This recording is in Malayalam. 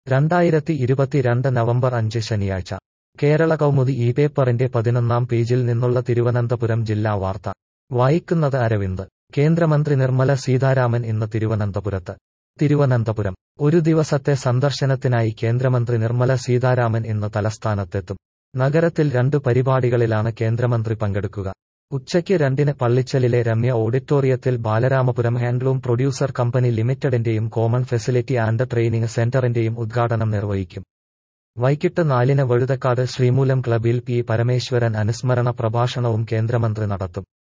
രണ്ടായിരത്തി ഇരുപത്തിരണ്ട് നവംബർ അഞ്ച് ശനിയാഴ്ച കേരള കൗമുദി ഈ പേപ്പറിന്റെ പതിനൊന്നാം പേജിൽ നിന്നുള്ള തിരുവനന്തപുരം ജില്ലാ വാർത്ത വായിക്കുന്നത് അരവിന്ദ് കേന്ദ്രമന്ത്രി നിർമ്മല സീതാരാമൻ ഇന്ന് തിരുവനന്തപുരത്ത് തിരുവനന്തപുരം ഒരു ദിവസത്തെ സന്ദർശനത്തിനായി കേന്ദ്രമന്ത്രി നിർമ്മല സീതാരാമൻ ഇന്ന് തലസ്ഥാനത്തെത്തും നഗരത്തിൽ രണ്ടു പരിപാടികളിലാണ് കേന്ദ്രമന്ത്രി പങ്കെടുക്കുക ഉച്ചയ്ക്ക് രണ്ടിന് പള്ളിച്ചലിലെ രമ്യ ഓഡിറ്റോറിയത്തിൽ ബാലരാമപുരം ഹാൻഡ്ലൂം പ്രൊഡ്യൂസർ കമ്പനി ലിമിറ്റഡിന്റെയും കോമൺ ഫെസിലിറ്റി ആൻഡ് ട്രെയിനിംഗ് സെന്ററിന്റെയും ഉദ്ഘാടനം നിർവഹിക്കും വൈകിട്ട് നാലിന് വഴുതക്കാട് ശ്രീമൂലം ക്ലബിൽ പി പരമേശ്വരൻ അനുസ്മരണ പ്രഭാഷണവും കേന്ദ്രമന്ത്രി നടത്തും